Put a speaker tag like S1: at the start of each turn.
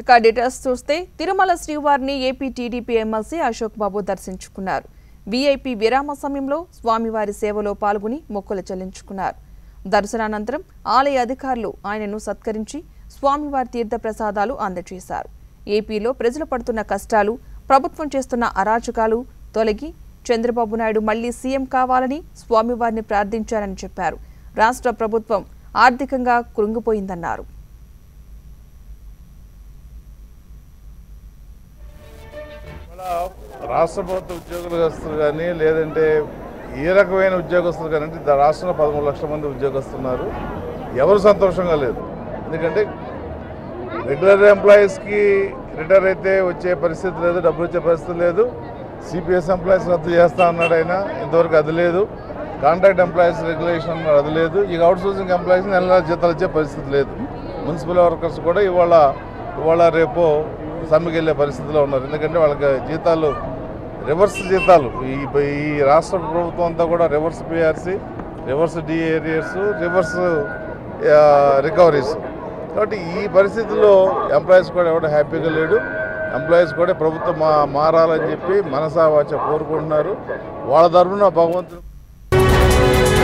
S1: ఇక డీటెయిల్స్ చూస్తే తిరుమల శ్రీవారిని AP TDP MLC Ashok Babu దర్శించుకున్నారు వీఐపీ విరామ సమయంలో స్వామివారి సేవలో పాల్గొని మొక్కులు చెల్లించుకున్నారు దర్శనానంతరం ఆలయ అధికారులు ఆయనను సత్కరించి స్వామివారి తీర్థ ప్రసాదాలు అందజేశారు ఏపీలో ప్రజలు పడుతున్న కష్టాలు ప్రభుత్వం చేస్తున్న అరాచకాలు తొలగి చంద్రబాబు నాయుడు మళ్లీ సీఎం కావాలని స్వామివారిని ప్రార్థించారని చెప్పారు రాష్ట్ర ప్రభుత్వం ఆర్థికంగా కృంగిపోయిందన్నారు
S2: మన రాష్ట్ర ప్రభుత్వ ఉద్యోగస్తులు కానీ లేదంటే ఏ రకమైన ఉద్యోగస్తులు కానీ అంటే దా- రాష్ట్రంలో పదమూడు లక్షల మంది ఉద్యోగస్తులు ఉన్నారు ఎవరు సంతోషంగా లేదు ఎందుకంటే రెగ్యులర్ ఎంప్లాయీస్కి రిటైర్ అయితే వచ్చే పరిస్థితి లేదు డబ్బులు వచ్చే పరిస్థితి లేదు సిపిఎస్ ఎంప్లాయీస్ రద్దు చేస్తా అన్నాడు ఆయన ఇంతవరకు అది లేదు కాంట్రాక్ట్ ఎంప్లాయీస్ రెగ్యులేషన్ అన్నాడు అది లేదు ఇక అవుట్ సోర్సింగ్ ఎంప్లాయీస్ నెల నెల జీతాలు వచ్చే పరిస్థితి లేదు మున్సిపల్ వర్కర్స్ కూడా ఇవాళ ఇవాళ రేపు సమ్మెకి వెళ్ళే పరిస్థితిలో ఉన్నారు ఎందుకంటే వాళ్ళకి జీతాలు రివర్స్ జీతాలు ఈ ఈ రాష్ట్ర ప్రభుత్వం అంతా కూడా reverse PRC reverse DA arrears reverse recoveries కాబట్టి ఈ పరిస్థితుల్లో ఎంప్లాయీస్ కూడా ఎవడో హ్యాపీగా లేడు ఎంప్లాయీస్ కూడా ప్రభుత్వం మా మారాలని చెప్పి మనసా వాచ కోరుకుంటున్నారు వాళ్ళ తరఫున భగవంతుడు